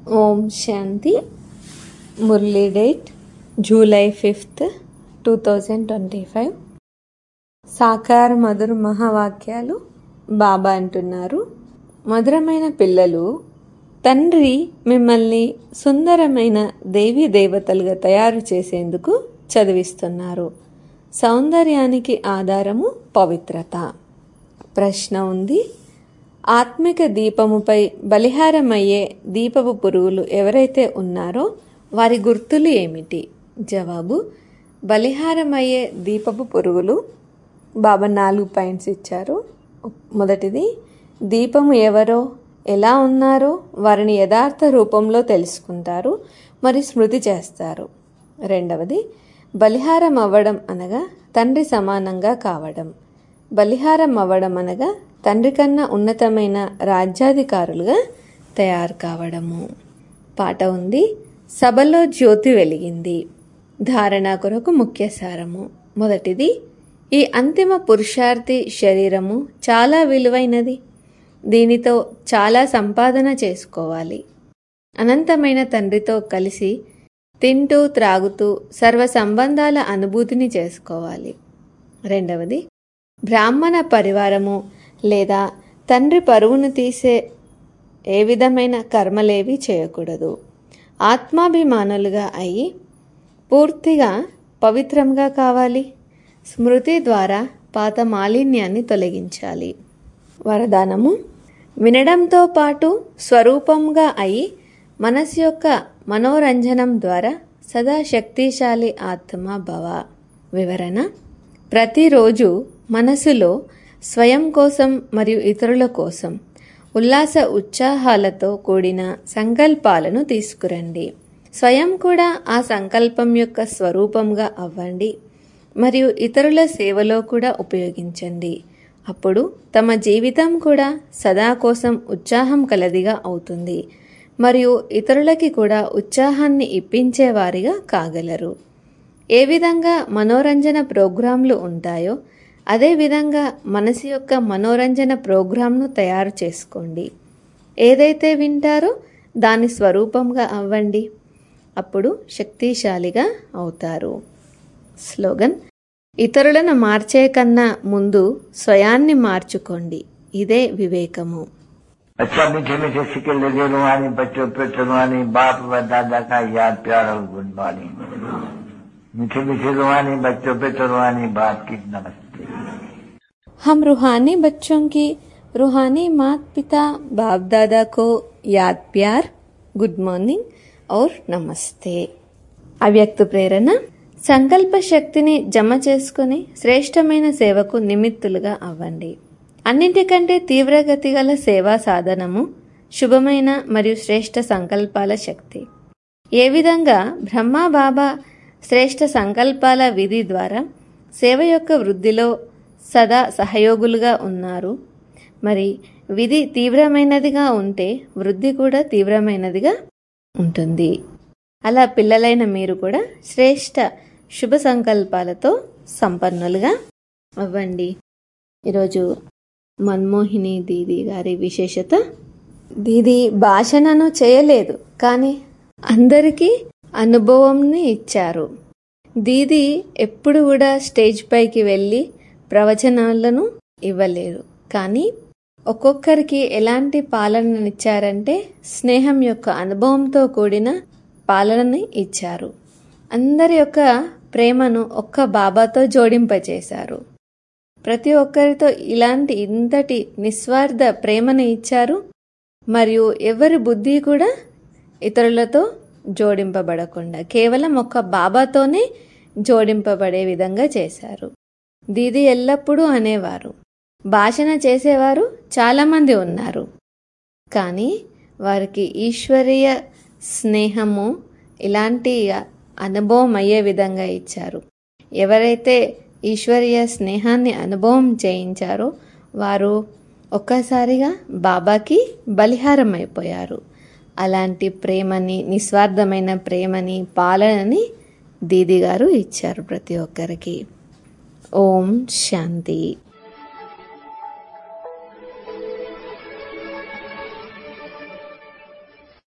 ఓం శాంతి Murli date July fifth two thousand twenty five సాకార మధుర మహావాక్యాలు బాబా అంటున్నారు మధురమైన పిల్లలు తండ్రి మిమ్మల్ని సుందరమైన దేవీ దేవతలుగా తయారు చేసేందుకు చదివిస్తున్నారు సౌందర్యానికి ఆధారము పవిత్రత ప్రశ్న ఉంది ఆత్మిక దీపముపై బలిహారమయ్యే దీపపు పురుగులు ఎవరైతే ఉన్నారో వారి గుర్తులు ఏమిటి జవాబు బలిహారమయ్యే దీపపు పురుగులు బాబా నాలుగు పాయింట్స్ ఇచ్చారు మొదటిది దీపము ఎవరో ఎలా ఉన్నారో వారిని యథార్థ రూపంలో తెలుసుకుంటారు మరి స్మృతి చేస్తారు రెండవది బలిహారం అవ్వడం అనగా తండ్రి సమానంగా కావడం బలిహారం అవ్వడం అనగా తండ్రి కన్నా ఉన్నతమైన రాజ్యాధికారులుగా తయారు కావడము పాట ఉంది సభలో జ్యోతి వెలిగింది ధారణ కొరకు ముఖ్య సారము మొదటిది ఈ అంతిమ పురుషార్థి శరీరము చాలా విలువైనది దీనితో చాలా సంపాదన చేసుకోవాలి అనంతమైన తండ్రితో కలిసి తింటూ త్రాగుతూ సర్వ సంబంధాల అనుభూతిని చేసుకోవాలి రెండవది బ్రాహ్మణ పరివారము లేదా తండ్రి పరువును తీసే ఏ విధమైన కర్మలేవి చేయకూడదు ఆత్మాభిమానులుగా అయి పూర్తిగా పవిత్రంగా కావాలి స్మృతి ద్వారా పాత మాలిన్యాన్ని తొలగించాలి వరదానము వినడంతో పాటు స్వరూపంగా అయి మనసు యొక్క మనోరంజనం ద్వారా సదా శక్తిశాలి ఆత్మ భవ వివరణ ప్రతిరోజు మనసులో స్వయం కోసం మరియు ఇతరుల కోసం ఉల్లాస ఉత్సాహాలతో కూడిన సంకల్పాలను తీసుకురండి స్వయం కూడా ఆ సంకల్పం యొక్క స్వరూపంగా అవ్వండి మరియు ఇతరుల సేవలో కూడా ఉపయోగించండి అప్పుడు తమ జీవితం కూడా సదా కోసం ఉత్సాహం కలదిగా అవుతుంది మరియు ఇతరులకి కూడా ఉత్సాహాన్ని ఇప్పించేవారిగా కాగలరు ఏ విధంగా మనోరంజన ప్రోగ్రాంలు ఉంటాయో అదేవిధంగా మనసు యొక్క మనోరంజన ప్రోగ్రాంను తయారు చేసుకోండి ఏదైతే వింటారో దాని స్వరూపంగా అవ్వండి అప్పుడు శక్తిశాలిగా అవుతారు స్లోగన్ ఇతరులను మార్చే కన్నా ముందు స్వయాన్ని మార్చుకోండి ఇదే వివేకము अच्छा मीठे मीठे सिक्के लगे रुहानी बच्चों पे रुहानी बाप व दादा का याद प्यार और गुड मॉर्निंग मीठे मीठे रुहानी बच्चों पे रुहानी बाप की नमस्ते हम रूहानी बच्चों की रूहानी माता पिता बाप दादा को याद प्यार గుడ్ మార్నింగ్ ఔర్ నమస్తే అవ్యక్త ప్రేరణ సంకల్ప శక్తిని జమ చేసుకుని శ్రేష్టమైన సేవకు నిమిత్తులుగా అవ్వండి అన్నింటికంటే తీవ్రగతి గల సేవా సాధనము శుభమైన మరియు శ్రేష్ట సంకల్పాల శక్తి ఏ విధంగా బ్రహ్మ బాబా శ్రేష్ట సంకల్పాల విధి ద్వారా సేవ యొక్క వృద్ధిలో సదా సహయోగులుగా ఉన్నారు మరి విధి తీవ్రమైనదిగా ఉంటే వృద్ధి కూడా తీవ్రమైనదిగా ఉంటుంది అలా పిల్లలైన మీరు కూడా శ్రేష్ట శుభ సంకల్పాలతో సంపన్నులుగా అవ్వండి ఈరోజు మన్మోహిని దీది గారి విశేషత దీది భాషణను చేయలేదు కానీ అందరికీ అనుభవంని ఇచ్చారు దీది ఎప్పుడు కూడా స్టేజ్ పైకి వెళ్ళి ప్రవచనాలను ఇవ్వలేరు కానీ ఒక్కొక్కరికి ఎలాంటి పాలననిచ్చారంటే స్నేహం యొక్క అనుభవంతో కూడిన పాలనని ఇచ్చారు అందరి యొక్క ప్రేమను ఒక్క బాబాతో జోడింపచేశారు ప్రతి ఒక్కరితో ఇలాంటి ఇంతటి నిస్వార్థ ప్రేమను ఇచ్చారు మరియు ఎవరి బుద్ధి కూడా ఇతరులతో జోడింపబడకుండా కేవలం ఒక్క బాబాతోనే జోడింపబడే విధంగా చేశారు దీది ఎల్లప్పుడూ అనేవారు భాషణ చేసేవారు చాలామంది ఉన్నారు కానీ వారికి ఈశ్వరీయ స్నేహము ఇలాంటి అనుభవం అయ్యే విధంగా ఇచ్చారు ఎవరైతే ఈశ్వరీయ స్నేహాన్ని అనుభవం చేయించారో వారు ఒక్కసారిగా బాబాకి బలిహారం అయిపోయారు అలాంటి ప్రేమని నిస్వార్థమైన ప్రేమని పాలనని దీది గారు ఇచ్చారు ప్రతి ఒక్కరికి ఓం శాంతి